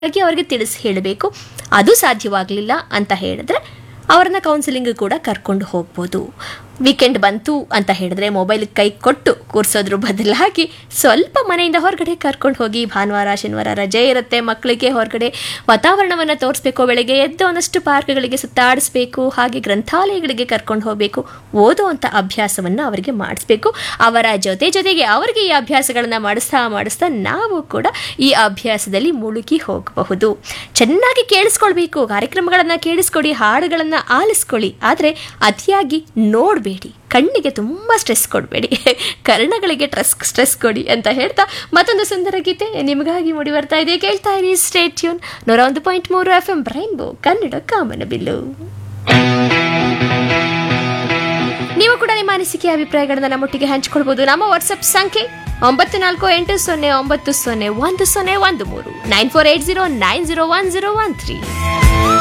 ಹಾಗೆ ಅವರಿಗೆ ತಿಳಿಸಿ ಹೇಳಬೇಕು ಅದು ಸಾಧ್ಯವಾಗಲಿಲ್ಲ ಅಂತ ಹೇಳಿದ್ರೆ ಅವ್ರನ್ನ ಕೌನ್ಸಿಲಿಂಗ್ ಕೂಡ ಕರ್ಕೊಂಡು ಹೋಗ್ಬೋದು ವೀಕೆಂಡ್ ಬಂತು ಅಂತ ಹೇಳಿದ್ರೆ ಮೊಬೈಲ್ ಕೈ ಕೊಟ್ಟು ಕೂರಿಸೋದ್ರ ಬದಲಾಗಿ ಸ್ವಲ್ಪ ಮನೆಯಿಂದ ಹೊರಗಡೆ ಕರ್ಕೊಂಡು ಹೋಗಿ ಭಾನುವಾರ ಶನಿವಾರ ರಜೆ ಇರುತ್ತೆ ಮಕ್ಕಳಿಗೆ ಹೊರಗಡೆ ವಾತಾವರಣವನ್ನು ತೋರಿಸ್ಬೇಕು ಬೆಳಗ್ಗೆ ಎದ್ದು ಒಂದಷ್ಟು ಪಾರ್ಕ್ಗಳಿಗೆ ಸುತ್ತಾಡಿಸ್ಬೇಕು ಹಾಗೆ ಗ್ರಂಥಾಲಯಗಳಿಗೆ ಕರ್ಕೊಂಡು ಹೋಗಬೇಕು ಓದುವಂಥ ಅಭ್ಯಾಸವನ್ನು ಅವರಿಗೆ ಮಾಡಿಸ್ಬೇಕು ಅವರ ಜೊತೆ ಜೊತೆಗೆ ಅವರಿಗೆ ಈ ಅಭ್ಯಾಸಗಳನ್ನು ಮಾಡಿಸ್ತಾ ಮಾಡಿಸ್ತಾ ನಾವು ಕೂಡ ಈ ಅಭ್ಯಾಸದಲ್ಲಿ ಮುಳುಗಿ ಹೋಗಬಹುದು ಚೆನ್ನಾಗಿ ಕೇಳಿಸ್ಕೊಳ್ಬೇಕು ಕಾರ್ಯಕ್ರಮಗಳನ್ನು ಕೇಳಿಸ್ಕೊಡಿ ಹಾಡುಗಳನ್ನು ಆಲಿಸ್ಕೊಳ್ಳಿ ಆದರೆ ಅತಿಯಾಗಿ ನೋಡಬೇಡಿ ಕಣ್ಣಿಗೆ ತುಂಬ ಸ್ಟ್ರೆಸ್ ಕೊಡಬೇಡಿ ಕರ್ಣಗಳಿಗೆ ಟ್ರೆಸ್ ಸ್ಟ್ರೆಸ್ ಕೊಡಿ ಅಂತ ಹೇಳ್ತಾ ಮತ್ತೊಂದು ಸುಂದರ ಗೀತೆ ನಿಮಗಾಗಿ ಮೂಡಿ ಬರ್ತಾ ಇದೆ ಕೇಳ್ತಾ ಇರಿ ಸ್ಟೇಟ್ ಟ್ಯೂನ್ ನೂರ ಒಂದು ಪಾಯಿಂಟ್ ಮೂರು ಎಫ್ ಎಂ ರೈನ್ಬೋ ಕನ್ನಡ ಕಾಮನ ಬಿಲ್ಲು ನೀವು ಕೂಡ ನಿಮ್ಮ ಅನಿಸಿಕೆ ಅಭಿಪ್ರಾಯಗಳನ್ನ ನಮ್ಮೊಟ್ಟಿಗೆ ಹಂಚಿಕೊಳ್ಬಹುದು ನಮ್ಮ ವಾಟ್ಸಪ್ ಸಂಖ್ಯೆ ಒಂಬತ್ತು ನಾಲ್ಕು ಎಂಟು ಸೊನ್ನೆ ಒಂಬತ್ತು ಸೊನ್ನೆ ಒಂದು ಸೊನ್ನೆ ಒಂದು ಮೂರು nine four eight zero nine zero one zero one three